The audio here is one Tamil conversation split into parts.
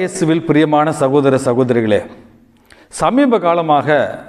இயேசுவில் பிரியமான சகோதர சகோதரிகளே சமீப காலமாக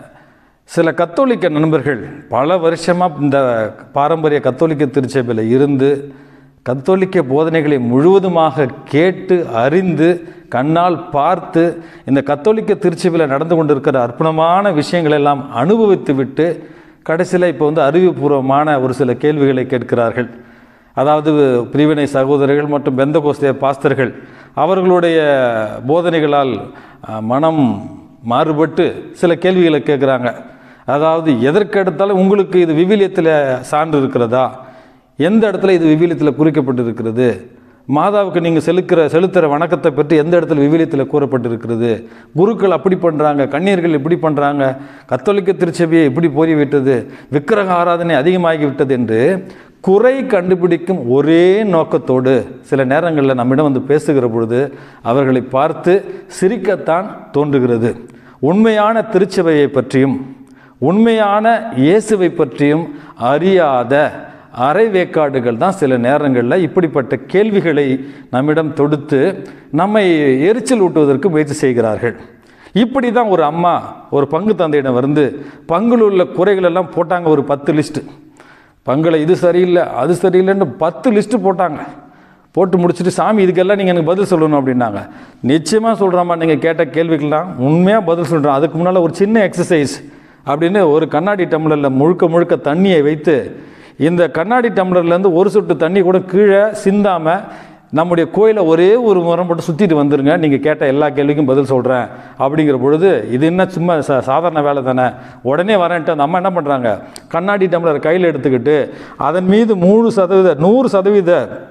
சில கத்தோலிக்க நண்பர்கள் பல வருஷமாக இந்த பாரம்பரிய கத்தோலிக்க திருச்சபையில் இருந்து கத்தோலிக்க போதனைகளை முழுவதுமாக கேட்டு அறிந்து கண்ணால் பார்த்து இந்த கத்தோலிக்க திருச்சபையில் நடந்து கொண்டிருக்கிற அற்புதமான விஷயங்கள் எல்லாம் அனுபவித்து விட்டு கடைசியில் இப்போ வந்து அறிவுபூர்வமான ஒரு சில கேள்விகளை கேட்கிறார்கள் அதாவது பிரிவினை சகோதரர்கள் மற்றும் பெந்தகோஸ்தே பாஸ்தர்கள் அவர்களுடைய போதனைகளால் அஹ், மனம் மாறுபட்டு சில கேள்விகளை கேட்குறாங்க அதாவது எதற்கெடுத்தாலும் உங்களுக்கு இது விவிலியத்தில் சான்று இருக்கிறதா எந்த இடத்துல இது விவிலியத்தில் குறிக்கப்பட்டிருக்கிறது மாதாவுக்கு நீங்கள் செலுக்கிற செலுத்துகிற வணக்கத்தை பற்றி எந்த இடத்துல விவிலியத்தில் கூறப்பட்டிருக்கிறது குருக்கள் அப்படி பண்ணுறாங்க கன்னியர்கள் இப்படி பண்ணுறாங்க கத்தோலிக்க திருச்சபையை இப்படி போய்விட்டது விக்கிரக ஆராதனை அதிகமாகி விட்டது என்று குறை கண்டுபிடிக்கும் ஒரே நோக்கத்தோடு சில நேரங்களில் நம்மிடம் வந்து பேசுகிற பொழுது அவர்களை பார்த்து சிரிக்கத்தான் தோன்றுகிறது உண்மையான திருச்சபையை பற்றியும் உண்மையான இயேசுவை பற்றியும் அறியாத அரைவேக்காடுகள் தான் சில நேரங்களில் இப்படிப்பட்ட கேள்விகளை நம்மிடம் தொடுத்து நம்மை எரிச்சல் ஊட்டுவதற்கு முயற்சி செய்கிறார்கள் இப்படி தான் ஒரு அம்மா ஒரு பங்கு தந்தையிடம் வந்து பங்குல உள்ள குறைகள் எல்லாம் போட்டாங்க ஒரு பத்து லிஸ்ட்டு பங்குல இது சரியில்லை அது சரியில்லைன்னு பத்து லிஸ்ட்டு போட்டாங்க போட்டு முடிச்சுட்டு சாமி இதுக்கெல்லாம் நீங்கள் எனக்கு பதில் சொல்லணும் அப்படின்னாங்க நிச்சயமாக சொல்கிறாம்மா நீங்கள் கேட்ட கேள்விக்கெல்லாம் உண்மையாக பதில் சொல்கிறோம் அதுக்கு முன்னால் ஒரு சின்ன எக்ஸசைஸ் அப்படின்னு ஒரு கண்ணாடி டம்ளரில் முழுக்க முழுக்க தண்ணியை வைத்து இந்த கண்ணாடி டம்ளர்லேருந்து ஒரு சொட்டு தண்ணி கூட கீழே சிந்தாமல் நம்முடைய கோயிலை ஒரே ஒரு முறை மட்டும் சுற்றிட்டு வந்துருங்க நீங்கள் கேட்ட எல்லா கேள்விக்கும் பதில் சொல்கிறேன் அப்படிங்கிற பொழுது இது என்ன சும்மா சா சாதாரண வேலை தானே உடனே வரேன்ட்டு அந்த அம்மா என்ன பண்ணுறாங்க கண்ணாடி டம்ளர் கையில் எடுத்துக்கிட்டு அதன் மீது மூணு சதவீத நூறு சதவீத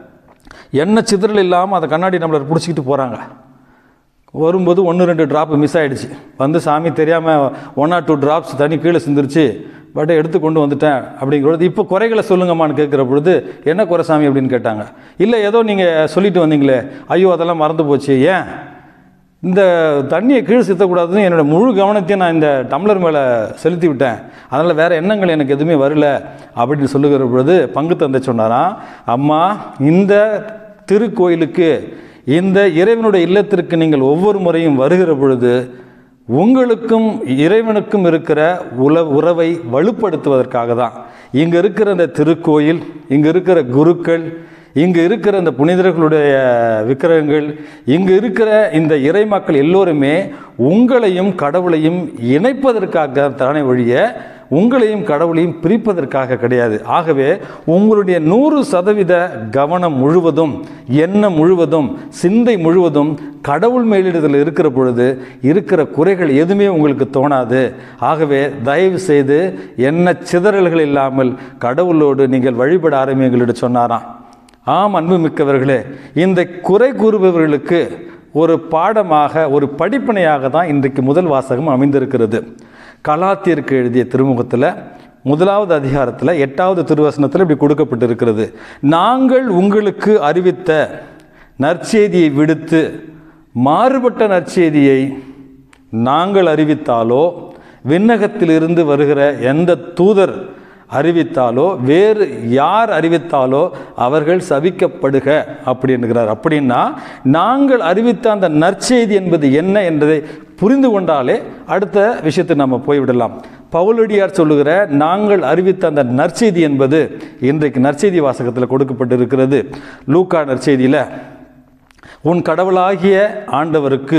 எண்ணெய் சிதறல் இல்லாமல் அந்த கண்ணாடி டம்ளர் பிடிச்சிக்கிட்டு போகிறாங்க வரும்போது ஒன்று ரெண்டு ட்ராப் மிஸ் ஆயிடுச்சு வந்து சாமி தெரியாமல் ஒன் ஆர் டூ ட்ராப்ஸ் தண்ணி கீழே சிந்துருச்சு பட் எடுத்து கொண்டு வந்துட்டேன் அப்படிங்கிறது இப்போ குறைகளை சொல்லுங்கம்மான்னு கேட்குற பொழுது என்ன குறை சாமி அப்படின்னு கேட்டாங்க இல்லை ஏதோ நீங்கள் சொல்லிட்டு வந்தீங்களே ஐயோ அதெல்லாம் மறந்து போச்சு ஏன் இந்த தண்ணியை கீழே சித்தக்கூடாதுன்னு என்னோட முழு கவனத்தையும் நான் இந்த டம்ளர் மேலே செலுத்தி விட்டேன் அதனால் வேறு எண்ணங்கள் எனக்கு எதுவுமே வரல அப்படின்னு சொல்லுகிற பொழுது பங்கு தந்தை சொன்னாராம் அம்மா இந்த திருக்கோயிலுக்கு இந்த இறைவனுடைய இல்லத்திற்கு நீங்கள் ஒவ்வொரு முறையும் வருகிற பொழுது உங்களுக்கும் இறைவனுக்கும் இருக்கிற உல உறவை வலுப்படுத்துவதற்காக தான் இங்கே இருக்கிற இந்த திருக்கோயில் இங்கே இருக்கிற குருக்கள் இங்கு இருக்கிற இந்த புனிதர்களுடைய விக்கிரகங்கள் இங்கு இருக்கிற இந்த இறை மக்கள் எல்லோருமே உங்களையும் கடவுளையும் இணைப்பதற்காக தானே ஒழிய உங்களையும் கடவுளையும் பிரிப்பதற்காக கிடையாது ஆகவே உங்களுடைய நூறு சதவீத கவனம் முழுவதும் எண்ணம் முழுவதும் சிந்தை முழுவதும் கடவுள் மேலிடத்தில் இருக்கிற பொழுது இருக்கிற குறைகள் எதுவுமே உங்களுக்கு தோணாது ஆகவே தயவு செய்து எண்ண சிதறல்கள் இல்லாமல் கடவுளோடு நீங்கள் வழிபட ஆரம்பியுங்கள் சொன்னாராம் ஆம் அன்புமிக்கவர்களே இந்த குறை கூறுபவர்களுக்கு ஒரு பாடமாக ஒரு படிப்பினையாக தான் இன்றைக்கு முதல் வாசகம் அமைந்திருக்கிறது கலாத்தியருக்கு எழுதிய திருமுகத்தில் முதலாவது அதிகாரத்தில் எட்டாவது திருவசனத்தில் இப்படி கொடுக்கப்பட்டிருக்கிறது நாங்கள் உங்களுக்கு அறிவித்த நற்செய்தியை விடுத்து மாறுபட்ட நற்செய்தியை நாங்கள் அறிவித்தாலோ விண்ணகத்திலிருந்து வருகிற எந்த தூதர் அறிவித்தாலோ வேறு யார் அறிவித்தாலோ அவர்கள் சபிக்கப்படுக அப்படி என்கிறார் அப்படின்னா நாங்கள் அறிவித்த அந்த நற்செய்தி என்பது என்ன என்பதை புரிந்து கொண்டாலே அடுத்த விஷயத்தை நம்ம போய்விடலாம் பவுலடியார் சொல்லுகிற நாங்கள் அறிவித்த அந்த நற்செய்தி என்பது இன்றைக்கு நற்செய்தி வாசகத்தில் கொடுக்கப்பட்டிருக்கிறது லூக்கா நற்செய்தியில் உன் கடவுளாகிய ஆண்டவருக்கு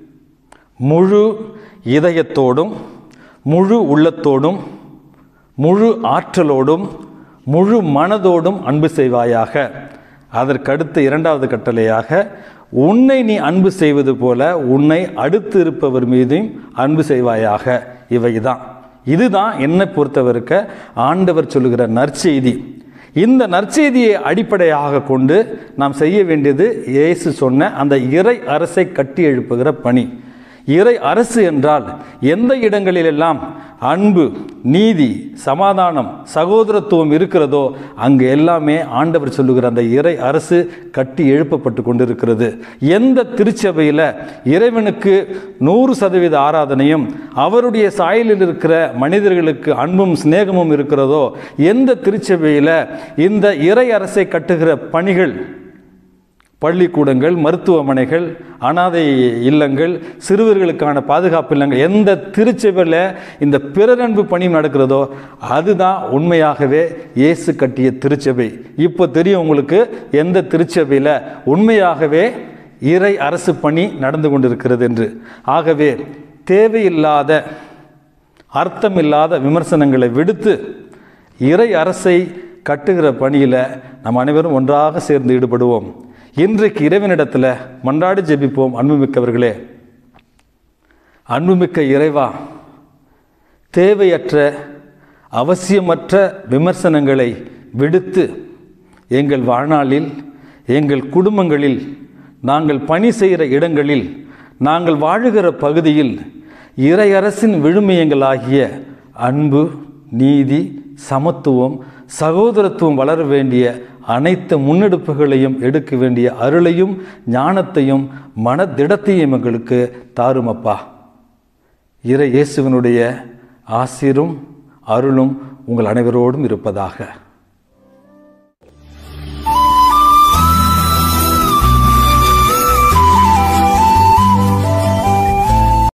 முழு இதயத்தோடும் முழு உள்ளத்தோடும் முழு ஆற்றலோடும் முழு மனதோடும் அன்பு செய்வாயாக அதற்கடுத்த இரண்டாவது கட்டளையாக உன்னை நீ அன்பு செய்வது போல உன்னை அடுத்து இருப்பவர் மீதும் அன்பு செய்வாயாக இவைதான் இதுதான் என்னை பொறுத்தவரைக்க ஆண்டவர் சொல்லுகிற நற்செய்தி இந்த நற்செய்தியை அடிப்படையாக கொண்டு நாம் செய்ய வேண்டியது இயேசு சொன்ன அந்த இறை அரசை கட்டி எழுப்புகிற பணி இறை அரசு என்றால் எந்த இடங்களிலெல்லாம் அன்பு நீதி சமாதானம் சகோதரத்துவம் இருக்கிறதோ அங்கு எல்லாமே ஆண்டவர் சொல்லுகிற அந்த இறை அரசு கட்டி எழுப்பப்பட்டு கொண்டிருக்கிறது எந்த திருச்சபையில் இறைவனுக்கு நூறு சதவீத ஆராதனையும் அவருடைய சாயலில் இருக்கிற மனிதர்களுக்கு அன்பும் சிநேகமும் இருக்கிறதோ எந்த திருச்சபையில் இந்த இறை அரசை கட்டுகிற பணிகள் பள்ளிக்கூடங்கள் மருத்துவமனைகள் அனாதை இல்லங்கள் சிறுவர்களுக்கான பாதுகாப்பு இல்லங்கள் எந்த திருச்சபையில் இந்த பிறரன்பு பணி நடக்கிறதோ அதுதான் உண்மையாகவே இயேசு கட்டிய திருச்சபை இப்போ தெரியும் உங்களுக்கு எந்த திருச்சபையில் உண்மையாகவே இறை அரசு பணி நடந்து கொண்டிருக்கிறது என்று ஆகவே தேவையில்லாத அர்த்தமில்லாத விமர்சனங்களை விடுத்து இறை அரசை கட்டுகிற பணியில் நம் அனைவரும் ஒன்றாக சேர்ந்து ஈடுபடுவோம் இன்றைக்கு இறைவனிடத்தில் மன்றாடி ஜெபிப்போம் அன்புமிக்கவர்களே அன்புமிக்க இறைவா தேவையற்ற அவசியமற்ற விமர்சனங்களை விடுத்து எங்கள் வாழ்நாளில் எங்கள் குடும்பங்களில் நாங்கள் பணி செய்கிற இடங்களில் நாங்கள் வாழுகிற பகுதியில் இறையரசின் விழுமியங்களாகிய அன்பு நீதி சமத்துவம் சகோதரத்துவம் வளர வேண்டிய அனைத்து முன்னெடுப்புகளையும் எடுக்க வேண்டிய அருளையும் ஞானத்தையும் மனதிடத்தையும் எங்களுக்கு தாருமப்பா இறை இயேசுவனுடைய ஆசிரும் அருளும் உங்கள் அனைவரோடும் இருப்பதாக